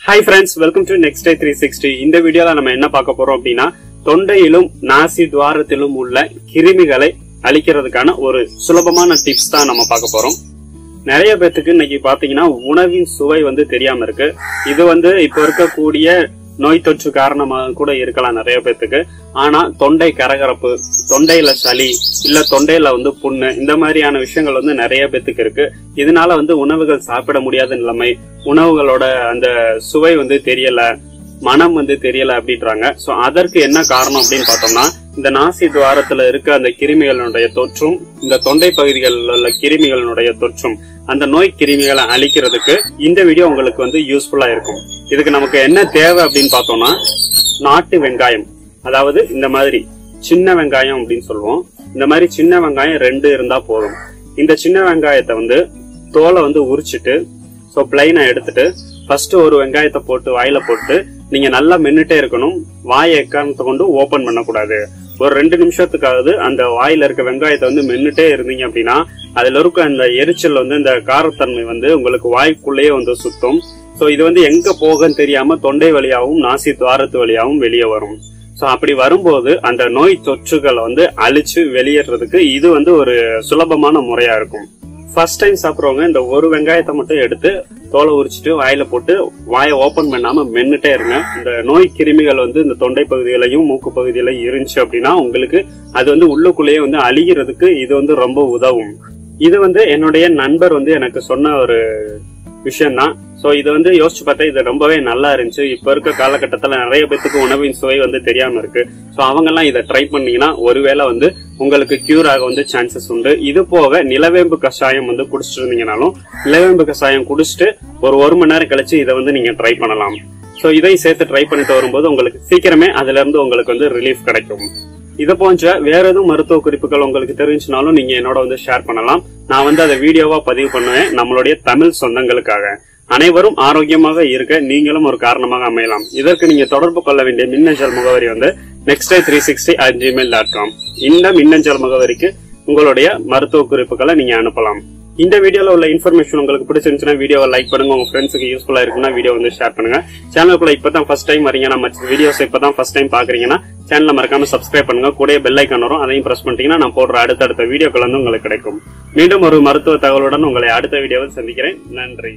hi friends welcome to next day three sixty இந்த வீடியோல நம்ம என்ன பார்க்க போறோம் அப்படின்னா தொண்டையிலும் நாசி துவாரத்திலும் உள்ள கிருமிகளை அழிக்கிறதுக்கான ஒரு சுலபமான டிப்ஸ் தான் நம்ம பார்க்க போறோம் நிறைய பேத்துக்கு இன்னைக்கு பாத்தீங்கன்னா உணவின் சுவை வந்து தெரியாம இருக்கு இது வந்து இப்ப இருக்கக்கூடிய நோய் தொற்று காரணமாக கூட இருக்கலாம் நிறைய பேத்துக்கு ஆனா தொண்டை கரகரப்பு தொண்டையில சளி இல்ல தொண்டையில வந்து புண்ணு இந்த மாதிரியான விஷயங்கள் வந்து நிறைய பேத்துக்கு இருக்கு இதனால வந்து உணவுகள் சாப்பிட முடியாத நிலைமை உணவுகளோட அந்த சுவை வந்து தெரியல மனம் வந்து தெரியல அப்படின்றாங்க சோ அதற்கு என்ன காரணம் அப்படின்னு பார்த்தோம்னா இந்த நாசி துவாரத்துல இருக்க அந்த கிருமிகளுடைய தொற்றும் இந்த தொண்டை பகுதிகளில் உள்ள கிருமிகளினுடைய தொற்றும் அந்த நோய் கிருமிகளை அழிக்கிறதுக்கு இந்த வீடியோ உங்களுக்கு வந்து யூஸ்ஃபுல்லா இருக்கும் இதுக்கு நமக்கு என்ன தேவை அப்படின்னு பார்த்தோம்னா நாட்டு வெங்காயம் அதாவது இந்த மாதிரி சின்ன வெங்காயம் அப்படின்னு சொல்லுவோம் இந்த மாதிரி சின்ன வெங்காயம் ரெண்டு இருந்தா போதும் இந்த சின்ன வெங்காயத்தை வந்து தோலை வந்து உரிச்சிட்டு ஸோ பிளைனை எடுத்துட்டு ஃபர்ஸ்ட் ஒரு வெங்காயத்தை போட்டு வாயில போட்டு நீங்க நல்லா மென்னுட்டே இருக்கணும் வாயை எக்காரணத்தை கொண்டு ஓபன் பண்ணக்கூடாது ஒரு ரெண்டு நிமிஷத்துக்காவது அந்த வாயில இருக்க வெங்காயத்தை வந்து மென்னுட்டே இருந்தீங்க அப்படின்னா அதுல இருக்க அந்த எரிச்சல் வந்து இந்த காரத்தன்மை வந்து உங்களுக்கு வாய்க்குள்ளேயே வந்து சுத்தும் சோ இது வந்து எங்க போகுன்னு தெரியாம தொண்டை வழியாவும் நாசி துவாரத்து வழியாவும் வெளியே வரும் சோ அப்படி வரும்போது அந்த நோய் தொற்றுகளை வந்து அழிச்சு வெளியேறதுக்கு இது வந்து ஒரு சுலபமான முறையா இருக்கும் ஃபர்ஸ்ட் டைம் சாப்பிடுறவங்க இந்த ஒரு வெங்காயத்தை மட்டும் எடுத்து தோலை உரிச்சிட்டு வாயில போட்டு வாயை ஓபன் பண்ணாம மென்னுட்டே இருங்க இந்த நோய் கிருமிகள் வந்து இந்த தொண்டை பகுதியிலையும் மூக்கு பகுதியிலையும் இருந்துச்சு அப்படின்னா உங்களுக்கு அது வந்து உள்ளுக்குள்ளேயே வந்து அழிகிறதுக்கு இது வந்து ரொம்ப உதவும் இது வந்து என்னுடைய நண்பர் வந்து எனக்கு சொன்ன ஒரு விஷயம்தான் சோ இது வந்து யோசிச்சு பார்த்தா இது ரொம்பவே நல்லா இருந்துச்சு இப்ப இருக்க காலகட்டத்துல நிறைய பேத்துக்கு உணவின் சுவை வந்து தெரியாம இருக்கு சோ அவங்க எல்லாம் இதை ட்ரை பண்ணீங்கன்னா ஒருவேளை வந்து உங்களுக்கு கியூர் ஆக வந்து சான்சஸ் உண்டு இது போக நிலவேம்பு கஷாயம் வந்து குடிச்சிட்டு இருந்தீங்கனாலும் நிலவேம்பு கஷாயம் குடிச்சிட்டு ஒரு ஒரு மணி நேரம் கழிச்சு இதை வந்து நீங்க ட்ரை பண்ணலாம் சோ இதையும் சேர்த்து ட்ரை பண்ணிட்டு வரும்போது உங்களுக்கு சீக்கிரமே அதுல இருந்து உங்களுக்கு வந்து ரிலீஃப் கிடைக்கும் இது போன்ற வேற எதுவும் மருத்துவ குறிப்புகள் உங்களுக்கு தெரிஞ்சுனாலும் நீங்க என்னோட வந்து ஷேர் பண்ணலாம் நான் வந்து அதை வீடியோவா பதிவு பண்ணுவேன் நம்மளுடைய தமிழ் சொந்தங்களுக்காக அனைவரும் ஆரோக்கியமாக இருக்க நீங்களும் ஒரு காரணமாக அமையலாம் இதற்கு நீங்க தொடர்பு கொள்ள வேண்டிய மின்னஞ்சல் முகவரி வந்து next day three sixty at Gmail dot com இந்த மின்னஞ்சல் முகவரிக்கு உங்களுடைய மருத்துவ குறிப்புகளை நீங்க அனுப்பலாம் இந்த வீடியோல உள்ள இன்ஃபர்மேஷன் உங்களுக்கு பிடிச்சிருந்துச்சுன்னா வீடியோவை லைக் பண்ணுங்க உங்க ஃப்ரெண்ட்ஸுக்கு யூஸ்ஃபுல்லா இருக்குன்னா வீடியோ வந்து ஷேர் பண்ணுங்க சேனலுக்குள்ள இப்பதான் ஃபர்ஸ்ட் டைம் வரீங்க நம்ம வீடியோஸ் இப்பதான் ஃபர்ஸ்ட் டைம் பாக்குறீங்கன்னா சேனலை மறக்காம சப்ஸ்கிரைப் பண்ணுங்க கூட பெல் ஐக்கான் வரும் அதையும் பிரஸ் பண்ணிட்டீங்கன்னா நான் போடுற அடுத்தடுத்த வீடியோக்கள் வந்து உங்களுக்கு கிடைக்கும் மீண்டும் ஒரு மருத்துவ தகவலுடன் உங்களை அடுத்த வீடியோவில் சந்திக்கிறேன் நன்றி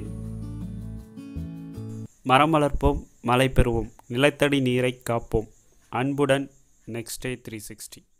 மரம் வளர்ப்போம் மழை பெறுவோம் நிலத்தடி நீரை காப்போம் அன்புடன் நெக்ஸ்ட் டே த்ரீ சிக்ஸ்டி